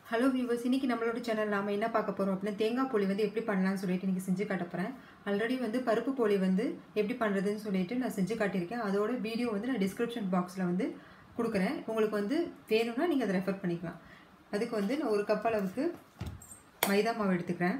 hello viewers இன்னைக்கு நம்மளோட channel நாம என்ன பார்க்க போகிறோம் அப்படின்னா தேங்காய் போலி வந்து எப்படி பண்ணலாம்னு சொல்லிட்டு இன்றைக்கி செஞ்சு காட்ட போகிறேன் ஆல்ரெடி வந்து பருப்பு போலி வந்து எப்படி பண்ணுறதுன்னு சொல்லிட்டு நான் செஞ்சு காட்டியிருக்கேன் அதோட வீடியோ வந்து நான் டிஸ்கிரிப்ஷன் பாக்ஸில் வந்து கொடுக்குறேன் உங்களுக்கு வந்து வேணும்னா நீங்கள் அதை ரெஃபர் பண்ணிக்கலாம் அதுக்கு வந்து நான் ஒரு கப் அளவுக்கு மைதா மாவு எடுத்துக்கிறேன்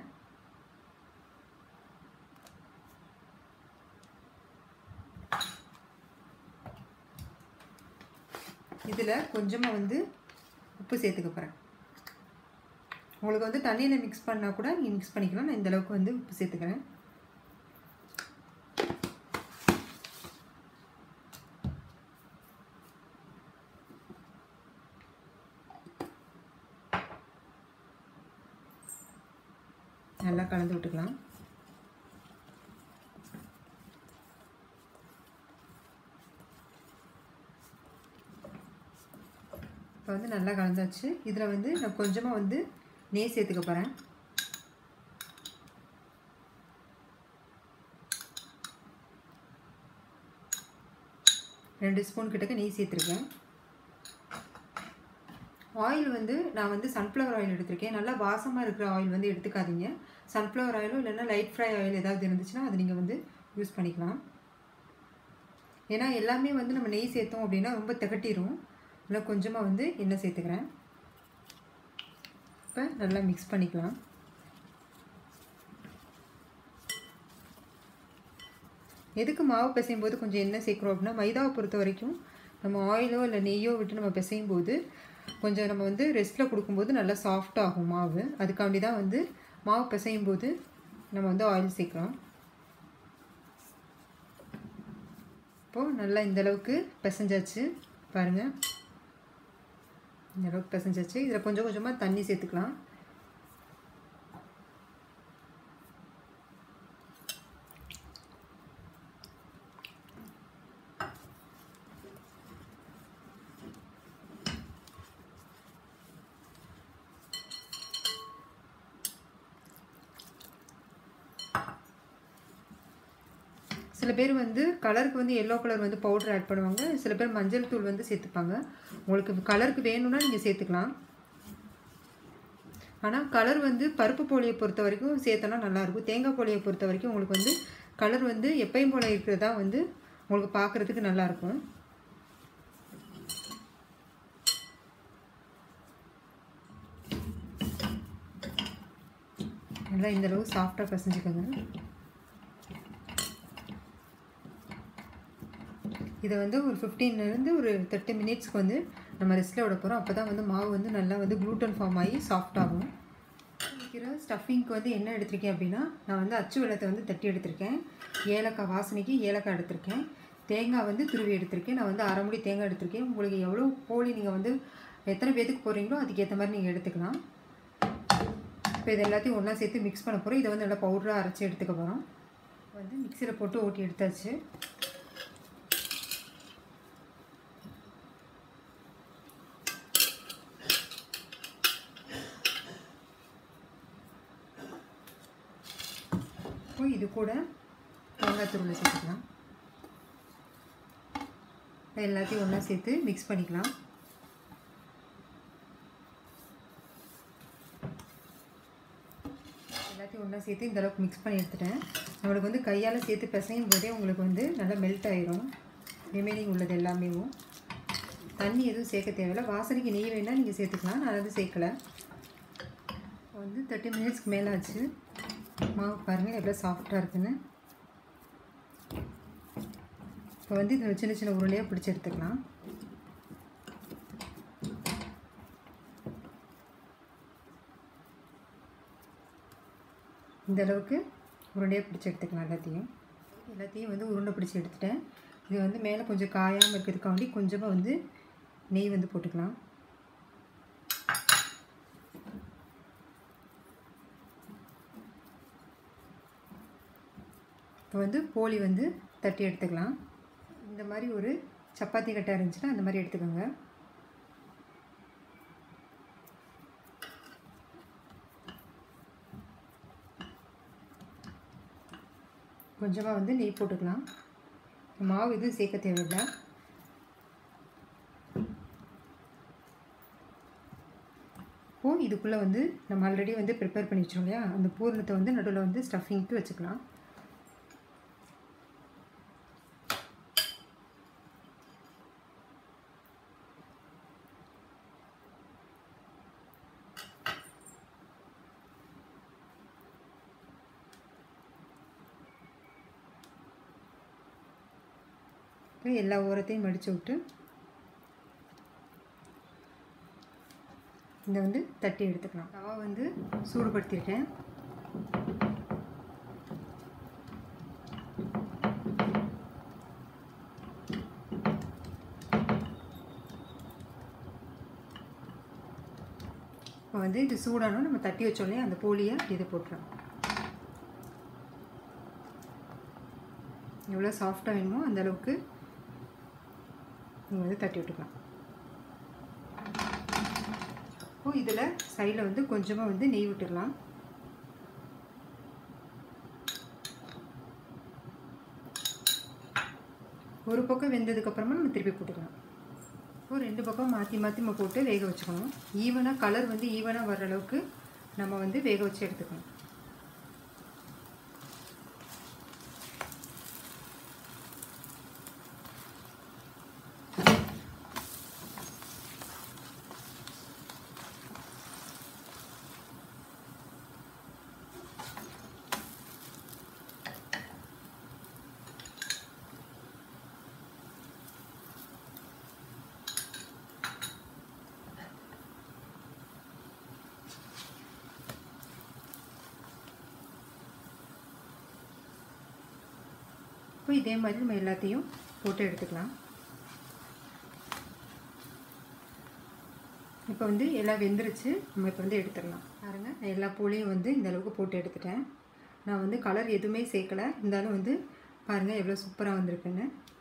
இதில் கொஞ்சமாக வந்து உப்பு சேர்த்துக்க போகிறேன் உங்களுக்கு வந்து தண்ணியில் மிக்ஸ் பண்ணால் கூட நீங்கள் மிக்ஸ் பண்ணிக்கலாம் நான் இந்த அளவுக்கு வந்து உப்பு சேர்த்துக்கிறேன் நல்லா கலந்து விட்டுக்கலாம் இப்போ வந்து நல்லா கலந்தாச்சு இதில் வந்து நான் கொஞ்சமாக வந்து நெய் சேர்த்துக்க போகிறேன் ரெண்டு ஸ்பூன் கிட்டக்க நெய் சேர்த்துருக்கேன் ஆயில் வந்து நான் வந்து சன்ஃப்ளவர் ஆயில் எடுத்திருக்கேன் நல்லா வாசமாக இருக்கிற ஆயில் வந்து எடுத்துக்காதீங்க சன்ஃப்ளவர் ஆயிலோ இல்லைன்னா லைட் ஃப்ரை ஆயில் ஏதாவது இருந்துச்சுன்னா அது நீங்கள் வந்து யூஸ் பண்ணிக்கலாம் ஏன்னா எல்லாமே வந்து நம்ம நெய் சேர்த்தோம் அப்படின்னா ரொம்ப திகட்டிடும் இல்லை கொஞ்சமாக வந்து எண்ணெய் சேர்த்துக்கிறேன் இப்போ நல்லா மிக்ஸ் பண்ணிக்கலாம் எதுக்கு மாவு பிசையும் போது கொஞ்சம் எண்ணெய் சேர்க்குறோம் அப்படின்னா மைதாவை பொறுத்த வரைக்கும் நம்ம ஆயிலோ இல்லை நெய்யோ விட்டு நம்ம பிசையும் போது கொஞ்சம் நம்ம வந்து ரெஸ்ட்டில் கொடுக்கும்போது நல்லா சாஃப்ட் ஆகும் மாவு அதுக்காண்டி தான் வந்து மாவு பிசையும் போது நம்ம வந்து ஆயில் சேர்க்குறோம் இப்போது நல்லா இந்தளவுக்கு பிசைஞ்சாச்சு பாருங்கள் இந்த அளவுக்கு பிசைஞ்சாச்சு இதில் கொஞ்சம் கொஞ்சமாக தண்ணி சேர்த்துக்கலாம் சில பேர் வந்து கலருக்கு வந்து எல்லோ கலர் வந்து பவுடர் ஆட் பண்ணுவாங்க சில பேர் மஞ்சள் தூள் வந்து சேர்த்துப்பாங்க உங்களுக்கு கலருக்கு வேணும்னா நீங்கள் சேர்த்துக்கலாம் ஆனால் கலர் வந்து பருப்பு போலியை பொறுத்த வரைக்கும் சேர்த்தோன்னா நல்லாயிருக்கும் தேங்காய் போலியை பொறுத்த வரைக்கும் உங்களுக்கு வந்து கலர் வந்து எப்பயும் போல் இருக்கிறது தான் வந்து உங்களுக்கு பார்க்குறதுக்கு நல்லாயிருக்கும் நல்லா இந்தளவு சாஃப்டாக பசைஞ்சுக்கோங்க இதை வந்து ஒரு ஃபிஃப்டீன்லேருந்து ஒரு தேர்ட்டி மினிட்ஸ்க்கு வந்து நம்ம ரெஸ்ட்டில் விட போகிறோம் அப்போ தான் வந்து மாவு வந்து நல்லா வந்து க்ளூட்டன் ஃபார்ம் ஆகி சாஃப்டாகும் வைக்கிற ஸ்டஃபிங்க்கு வந்து என்ன எடுத்திருக்கேன் அப்படின்னா நான் வந்து அச்சு வெள்ளத்தை வந்து தட்டி எடுத்திருக்கேன் ஏலக்காய் வாசனைக்கு ஏலக்காய் எடுத்திருக்கேன் தேங்காய் வந்து துருவி எடுத்திருக்கேன் நான் வந்து அரை முடி தேங்காய் எடுத்திருக்கேன் உங்களுக்கு எவ்வளோ போலி நீங்கள் வந்து எத்தனை பேத்துக்கு போகிறீங்களோ அதுக்கேற்ற மாதிரி நீங்கள் எடுத்துக்கலாம் இப்போ இது எல்லாத்தையும் ஒன்றா சேர்த்து மிக்ஸ் பண்ண போகிறோம் இதை வந்து நல்லா பவுடராக அரைச்சி எடுத்துக்க போகிறோம் வந்து மிக்சியில் போட்டு ஓட்டி எடுத்தாச்சு இப்போ இது கூட தேங்காய் துருளை சேர்த்துக்கலாம் எல்லாத்தையும் ஒன்றா சேர்த்து மிக்ஸ் பண்ணிக்கலாம் எல்லாத்தையும் ஒன்றா சேர்த்து இந்த அளவுக்கு மிக்ஸ் பண்ணி எடுத்துட்டேன் நம்மளுக்கு வந்து கையால் சேர்த்து பிசையும் போதே உங்களுக்கு வந்து நல்லா மெல்ட் ஆயிரும் ரிமைனிங் உள்ளது எல்லாமே தண்ணி எதுவும் சேர்க்க தேவையில்லை வாசனைக்கு நெய் வேணால் நீங்கள் சேர்த்துக்கலாம் நான் வந்து சேர்க்கலை வந்து தேர்ட்டி மினிட்ஸ்க்கு மேலே ஆச்சு மாவு பாருங்கள் எவ்வளோ சாஃப்டாக இருக்குன்னு இப்போ வந்து இதில் சின்ன சின்ன உருளையாக பிடிச்சி எடுத்துக்கலாம் இந்த அளவுக்கு உருண்டையாக பிடிச்சி எடுத்துக்கலாம் எல்லாத்தையும் எல்லாத்தையும் வந்து உருண்டை பிடிச்சி எடுத்துட்டேன் இது வந்து மேலே கொஞ்சம் காயாமல் இருக்கிறதுக்காண்டி கொஞ்சமாக வந்து நெய் வந்து போட்டுக்கலாம் இப்போ வந்து போலி வந்து தட்டி எடுத்துக்கலாம் இந்த மாதிரி ஒரு சப்பாத்தி கட்டை இருந்துச்சுன்னா அந்த மாதிரி எடுத்துக்கோங்க கொஞ்சமாக வந்து நெய் போட்டுக்கலாம் மாவு எதுவும் சேர்க்க தேவையில்லை இப்போது இதுக்குள்ளே வந்து நம்ம ஆல்ரெடி வந்து ப்ரிப்பேர் பண்ணி வச்சோம் இல்லையா அந்த பூரணத்தை வந்து நடுவில் வந்து ஸ்டஃபிங்க்கு வச்சுக்கலாம் இப்போ எல்லா ஓரத்தையும் மடித்து விட்டு இதை வந்து தட்டி எடுத்துக்கலாம் தவா வந்து சூடுபடுத்தியிருக்கேன் இப்போ வந்து இது சூடானோ நம்ம தட்டி வச்சோம் இல்லையா அந்த போலியை இது போட்டுறோம் எவ்வளோ சாஃப்டாக வேணுமோ அந்த அளவுக்கு நீங்கள் வந்து தட்டி விட்டுக்கலாம் இப்போ இதில் சைடில் வந்து கொஞ்சமாக வந்து நெய் விட்டுடலாம் ஒரு பக்கம் வெந்ததுக்கப்புறமா நம்ம திருப்பி போட்டுக்கலாம் இப்போ ரெண்டு பக்கம் மாற்றி மாற்றி நம்ம போட்டு வேக வச்சுக்கணும் ஈவனாக கலர் வந்து ஈவனாக வர்ற அளவுக்கு நம்ம வந்து வேக வச்சு எடுத்துக்கணும் இப்போ இதே மாதிரி நம்ம எல்லாத்தையும் போட்டு எடுத்துக்கலாம் இப்போ வந்து எல்லாம் வெந்துருச்சு நம்ம இப்போ வந்து எடுத்துடலாம் பாருங்கள் நான் எல்லா பூலையும் வந்து இந்த அளவுக்கு போட்டு எடுத்துட்டேன் நான் வந்து கலர் எதுவுமே சேர்க்கலை இருந்தாலும் வந்து பாருங்கள் எவ்வளோ சூப்பராக வந்திருக்குன்னு